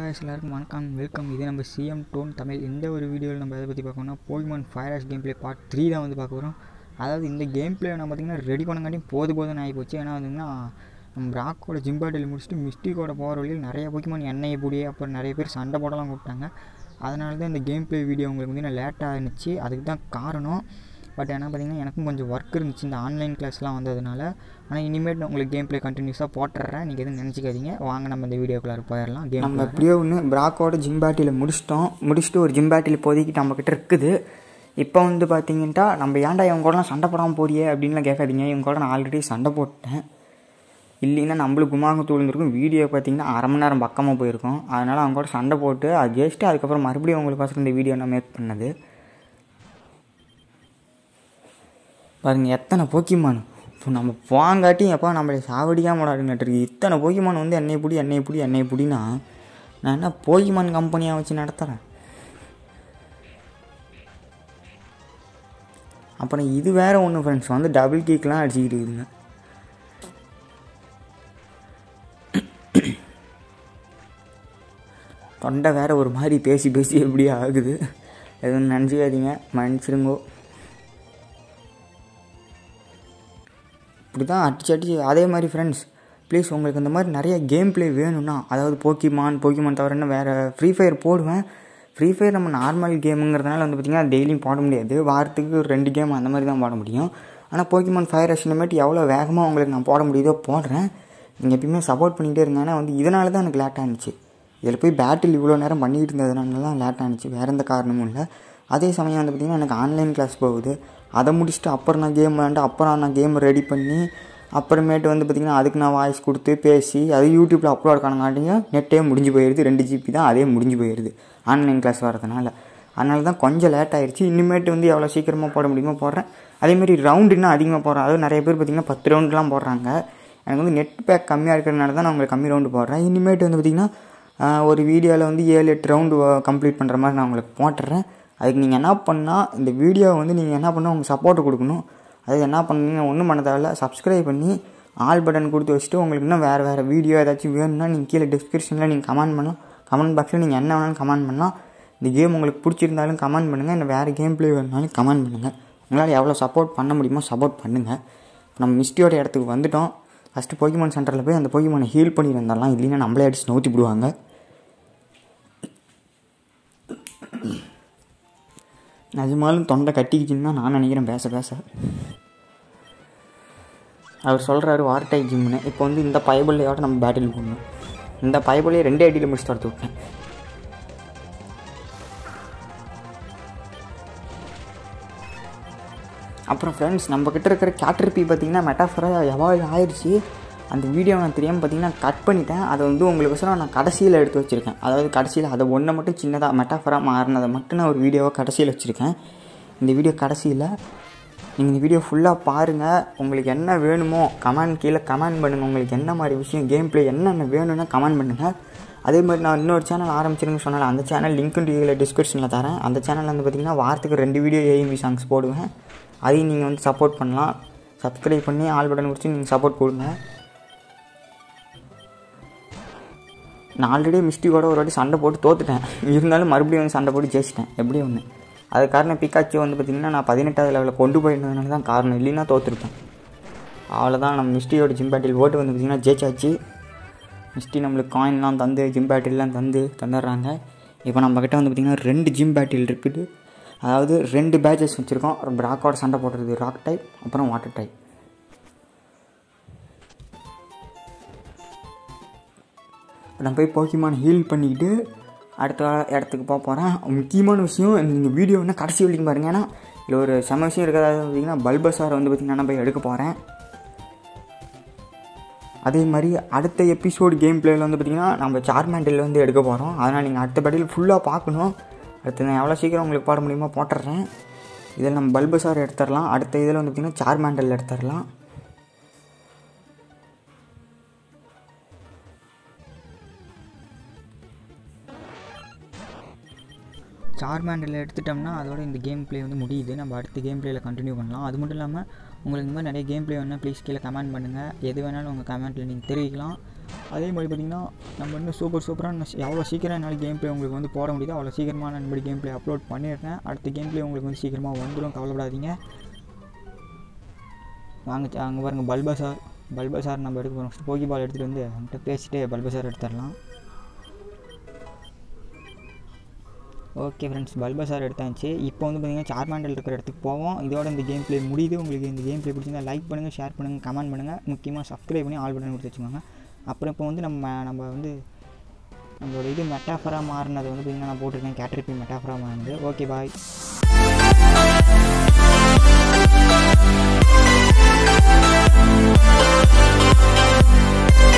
guys எல்லாருக்கும் வணக்கம் welcome இது நம்ம சிஎம் டோன் தமிழ் இந்த ஒரு வீடியோவில் நம்ம எதை பற்றி பார்க்கணும்னா Pokemon fire ash game play part three தான் வந்து பார்க்க போகிறோம் அதாவது இந்த கேம் ப்ளே நான் பார்த்திங்கன்னா ரெடி பண்ணங்காட்டி போது போதுன்னு ஆகி போச்சு ஏன்னா வந்துங்கன்னா நம்ம ராக்கோட ஜிம்பாட்டில் முடிச்சுட்டு மிஸ்டிக்கோட போகிற வழியில் நிறைய போக்கிமான் எண்ணெயை பிடி அப்புறம் நிறைய பேர் சண்டை போடலாம் கூப்பிட்டாங்க அதனால தான் இந்த கேம் ப்ளே வீடியோ உங்களுக்கு வந்து நான் லேட்டாக இருந்துச்சு அதுக்கு தான் காரணம் பட் என்ன பார்த்தீங்கன்னா எனக்கும் கொஞ்சம் ஒர்க் இருந்துச்சு இந்த ஆன்லைன் கிளாஸ்லாம் வந்ததுனால ஆனால் இனிமேட் நான் உங்களுக்கு கேம் ப்ளே கண்டினியூஸாக போட்டுறேன் நீங்கள் எதுவும் நினச்சிக்காதீங்க வாங்க நம்ம இந்த வீடியோக்குள்ளார போயிடலாம் கேம் நம்ம எப்படியோ ஒன்று பிராக்கோட ஜிம் பேட்டியில் முடிச்சிட்டோம் முடிச்சுட்டு ஒரு ஜிம் பேட்டில் இப்போதைக்கு நம்மக்கிட்ட இருக்குது இப்போ வந்து பார்த்தீங்கன்னா நம்ம ஏன்டா இவங்க கூடலாம் சண்டை போடாமல் போறியே அப்படின்லாம் கேட்காதீங்க இவங்க கூட நான் ஆல்ரெடி சண்டை போட்டேன் இல்லைன்னா நம்மளுக்கு குமாங்க தூழ்ந்துருக்கும் வீடியோ பார்த்தீங்கன்னா அரை மணி நேரம் பக்கமாக போயிருக்கும் அதனால் அவங்க கூட சண்டை போட்டு அது ஜெயிச்சுட்டு அதுக்கப்புறம் மறுபடியும் உங்களுக்கோசரம் இந்த வீடியோ நான் மேக் பண்ணது பாருங்கள் எத்தனை போக்கிமான் இப்போ நம்ம போங்காட்டி எப்போ நம்மளை சாவடிக்காம விளாடுங்கட்டிருக்கு இத்தனை போக்கிமான் வந்து எண்ணெய் பிடி எண்ணெய் பிடி எண்ணெய் பிடினா நான் என்ன போக்கிமான் கம்பெனியாக வச்சு நடத்துகிறேன் அப்புறம் இது வேற ஒன்று ஃப்ரெண்ட்ஸ் வந்து டபுள் கீக்கெலாம் அடிச்சுக்கிட்டு இருக்குதுங்க தொண்டை வேற ஒரு மாதிரி பேசி பேசி எப்படி ஆகுது எதுவும் நினச்சிக்காதீங்க மன்னிச்சிருங்கோ இப்படி தான் அடிச்சு அடிச்சு அதே மாதிரி ஃப்ரெண்ட்ஸ் ப்ளீஸ் உங்களுக்கு இந்த மாதிரி நிறைய கேம் ப்ளே வேணும்னா அதாவது போக்கிமான் போக்கிமான் தவிர என்ன வேறு ஃப்ரீ ஃபயர் போடுவேன் ஃப்ரீ ஃபயர் நம்ம நார்மல் கேமுங்கிறதுனால வந்து பார்த்திங்கன்னா டெய்லியும் போட முடியாது வாரத்துக்கு ஒரு ரெண்டு கேம் அந்த மாதிரி தான் போட முடியும் ஆனால் போக்கிமான் ஃபயர் அஷ்னமேட்டு எவ்வளோ வேகமாக உங்களுக்கு நான் போட முடியுதோ போடுறேன் நீங்கள் எப்பயுமே சப்போர்ட் பண்ணிகிட்டே இருங்க ஆனால் வந்து இதனால தான் எனக்கு லேட்டாக இருந்துச்சு இதில் போய் பேட்டில் இவ்வளோ நேரம் பண்ணிக்கிட்டு இருந்ததுனால தான் லேட்டாக இருந்துச்சு வேறு எந்த காரணமும் இல்லை அதே சமயம் வந்து பார்த்திங்கன்னா எனக்கு ஆன்லைன் கிளாஸ் போகுது அதை முடிச்சுட்டு அப்புறம் நான் கேம் விளாண்டு அப்புறம் நான் கேம் ரெடி பண்ணி அப்புறமேட்டு வந்து பார்த்திங்கன்னா அதுக்கு நான் வாய்ஸ் கொடுத்து பேசி அது யூடியூப்பில் அப்லோட் காணங்காட்டிங்க நெட்டே முடிஞ்சு போயிடுது ரெண்டு ஜிபி தான் அதே முடிஞ்சு போயிடுது ஆன்லைன் கிளாஸ் வரதுனால அதனால தான் கொஞ்சம் லேட் ஆயிடுச்சு இனிமேட்டு வந்து எவ்வளோ சீக்கிரமாக போட முடியுமோ போடுறேன் அதேமாதிரி ரவுண்டு இன்னும் அதிகமாக போடுறேன் அதாவது நிறைய பேர் பார்த்திங்கன்னா பத்து ரவுண்டுலாம் போடுறாங்க எனக்கு வந்து நெட் பேக் கம்மியாக இருக்கிறதுனால தான் நான் உங்களுக்கு கம்மி ரவுண்டு போடுறேன் இனிமேட்டு வந்து பார்த்திங்கன்னா ஒரு வீடியோவில் வந்து ஏழு எட்டு ரவுண்டு கம்ப்ளீட் பண்ணுற மாதிரி நான் உங்களுக்கு போட்டுறேன் அதுக்கு நீங்கள் என்ன பண்ணால் இந்த வீடியோவை வந்து நீங்கள் என்ன பண்ணால் உங்கள் சப்போர்ட் கொடுக்கணும் அது என்ன பண்ணுறீங்க ஒன்றும் பண்ண தேவையில்ல சப்ஸ்கிரைப் பண்ணி ஆல் பட்டன் கொடுத்து வச்சுட்டு உங்களுக்கு இன்னும் வேறு வேறு வீடியோ ஏதாச்சும் வேணும்னா நீங்கள் கீழே டிஸ்கிரிப்ஷனில் நீங்கள் கமெண்ட் பண்ணலாம் கமெண்ட் பாக்ஸில் நீங்கள் என்ன வேணாலும் கமெண்ட் பண்ணலாம் இந்த கேம் உங்களுக்கு பிடிச்சிருந்தாலும் கமெண்ட் பண்ணுங்கள் இல்லை வேறு கேம் ப்ளே வேணுனாலும் கமெண்ட் பண்ணுங்கள் உங்களால் எவ்வளோ சப்போர்ட் பண்ண முடியுமோ சப்போர்ட் பண்ணுங்கள் நம்ம மிஸ்டியோட இடத்துக்கு வந்துட்டோம் ஃபஸ்ட்டு போக்கிமான் சென்டரில் போய் அந்த போக்கிமானை ஹீல் பண்ணிட்டு வந்துடலாம் இல்லைன்னா நம்மளே அடிச்சு நோத்தி விடுவாங்க நிஜமாலும் தொண்டை கட்டிக்கிச்சுன்னு தான் நான் நினைக்கிறேன் பேச பேச அவர் சொல்கிறாரு வார்டை ஜிம்னு இப்போ வந்து இந்த பயபுள்ளையோட நம்ம பேட்டில் போடணும் இந்த பயபுள்ளையை ரெண்டே அடியில் முடிச்சு தடுத்து விட்டேன் அப்புறம் ஃப்ரெண்ட்ஸ் நம்மக்கிட்ட இருக்கிற கேட்டர்பி பார்த்திங்கன்னா மெட்டாஃபராக எவால்வ் ஆயிடுச்சு அந்த வீடியோ நான் தெரியாமல் பார்த்தீங்கன்னா கட் பண்ணிட்டேன் அதை வந்து உங்களுக்கு நான் கடைசியில் எடுத்து வச்சுருக்கேன் அதாவது கடைசியில் அதை ஒன்றை மட்டும் சின்னதாக மெட்டாஃபராக மாறினதை மட்டும் நான் ஒரு வீடியோவை கடைசியில் வச்சுருக்கேன் இந்த வீடியோ கடைசியில் நீங்கள் இந்த வீடியோ ஃபுல்லாக பாருங்கள் உங்களுக்கு என்ன வேணுமோ கமெண்ட் கீழே கமெண்ட் பண்ணுங்கள் உங்களுக்கு என்ன மாதிரி விஷயம் கேம் ப்ளே என்னென்ன வேணும்னா கமெண்ட் பண்ணுங்கள் அதே மாதிரி நான் இன்னொரு சேனல் ஆரம்பிச்சிருன்னு சொன்னால அந்த சேனல் லிங்க்கும் கீழே டிஸ்கிரிப்ஷனில் தரேன் அந்த சேனலில் வந்து பார்த்திங்கன்னா வாரத்துக்கு ரெண்டு வீடியோ ஏஎம்பி சாங்ஸ் போடுவேன் அதையும் நீங்கள் வந்து சப்போர்ட் பண்ணலாம் சப்ஸ்கிரைப் பண்ணி ஆல் பட்டன் கொடுத்து நீங்கள் சப்போர்ட் கொடுங்க நான் ஆல்ரெடி மிஸ்டிக்கோட ஒரு வாட்டி சண்டை போட்டு தோத்துட்டேன் இருந்தாலும் மறுபடியும் வந்து சண்டை போட்டு ஜெயிச்சிட்டேன் எப்படி ஒன்று அது காரணம் பிக்காச்சி வந்து பார்த்திங்கன்னா நான் பதினெட்டாவது லெவலில் கொண்டு போயிருந்ததுனால தான் காரணம் இல்லைன்னா தோற்றுருப்பேன் அவ்வளோதான் நம்ம மிஸ்டியோட ஜிம் பேட்டில் ஓட்டு வந்து பார்த்திங்கன்னா ஜெயிச்சாச்சு மிஸ்டி நம்மளுக்கு காயின்லாம் தந்து ஜிம் பேட்டில்லாம் தந்து தந்துடுறாங்க இப்போ நம்மக்கிட்ட வந்து பார்த்திங்கன்னா ரெண்டு ஜிம் பேட்டில் இருக்குது அதாவது ரெண்டு பேட்சஸ் வச்சுருக்கோம் ராக்கோட சண்டை போடுறது ராக் டைப் அப்புறம் வாட்டர் டைப் நான் போய் போக்கிமான் ஹீல் பண்ணிக்கிட்டு அடுத்த இடத்துக்கு போக போகிறேன் முக்கியமான விஷயம் நீங்கள் வீடியோ என்ன கடைசி வரைக்கும் பாருங்கள் ஏன்னா இதில் ஒரு செம விஷயம் இருக்கிறதா பார்த்தீங்கன்னா பல்பஸாரை வந்து பார்த்திங்கன்னா நான் போய் எடுக்க போகிறேன் அதே மாதிரி அடுத்த எபிசோடு கேம் பிளேயில் வந்து பார்த்திங்கன்னா நம்ம சார்மேண்டில் வந்து எடுக்க போகிறோம் அதனால் நீங்கள் அடுத்த படியில் ஃபுல்லாக பார்க்கணும் அடுத்து நான் எவ்வளோ சீக்கிரம் உங்களுக்கு போட முடியுமோ போட்டுடுறேன் இதில் நம்ம பல்பஸார் எடுத்துடலாம் அடுத்த இதில் வந்து பார்த்திங்கன்னா சார்மேண்டல் எடுத்துடலாம் சார்மேண்டில் எடுத்துட்டோம்னா அதோட இந்த கேம் ப்ளே வந்து முடியுது நம்ம அடுத்த கேம் ப்ளேயில் கண்டினியூ பண்ணலாம் அது மட்டும் இல்லாமல் உங்களுக்கு இந்த மாதிரி நிறைய கேம் ப்ளே வேணால் ப்ளீஸ் கீழே கமெண்ட் பண்ணுங்கள் எது வேணாலும் உங்கள் கமெண்ட்டில் நீங்கள் தெரிவிக்கலாம் அதே மாதிரி பார்த்திங்கன்னா நம்ம இன்னும் சூப்பர் சூப்பராக எவ்வளோ சீக்கிரம் என்னால் கேம் ப்ளே உங்களுக்கு வந்து போட முடியுதோ அவ்வளோ சீக்கிரமாக நான் இந்த கேம் ப்ளே அப்லோட் பண்ணிடுறேன் அடுத்த கேம் ப்ளே உங்களுக்கு வந்து சீக்கிரமாக வந்துடும் கவலைப்படாதீங்க வாங்க அங்கே பாருங்க பல்பசார் பல்பசார் நம்ம எடுக்க போகிறோம் போக்கி பால் எடுத்துகிட்டு வந்து அவன்கிட்ட பேசிட்டு பல்பசார் எடுத்துடலாம் ஓகே ஃப்ரெண்ட்ஸ் பல்பசார் எடுத்தாச்சு இப்போ வந்து பார்த்தீங்கன்னா சார்மாண்டல் இருக்கிற இடத்துக்கு போவோம் இதோட இந்த கேம் ப்ளே முடியுது உங்களுக்கு இந்த கேம் ப்ளே பிடிச்சிருந்தா லைக் பண்ணுங்கள் ஷேர் பண்ணுங்கள் கமெண்ட் பண்ணுங்கள் முக்கியமாக சப்ஸ்கிரைப் பண்ணி ஆல் பட்டன் கொடுத்து வச்சுக்கோங்க அப்புறம் இப்போ வந்து நம்ம நம்ம வந்து நம்மளோட இது மெட்டாஃபராக மாறினது வந்து பார்த்திங்கன்னா நான் போட்டிருக்கேன் கேட்டரிப்பி மெட்டாஃபராக மாறினது ஓகே பாய்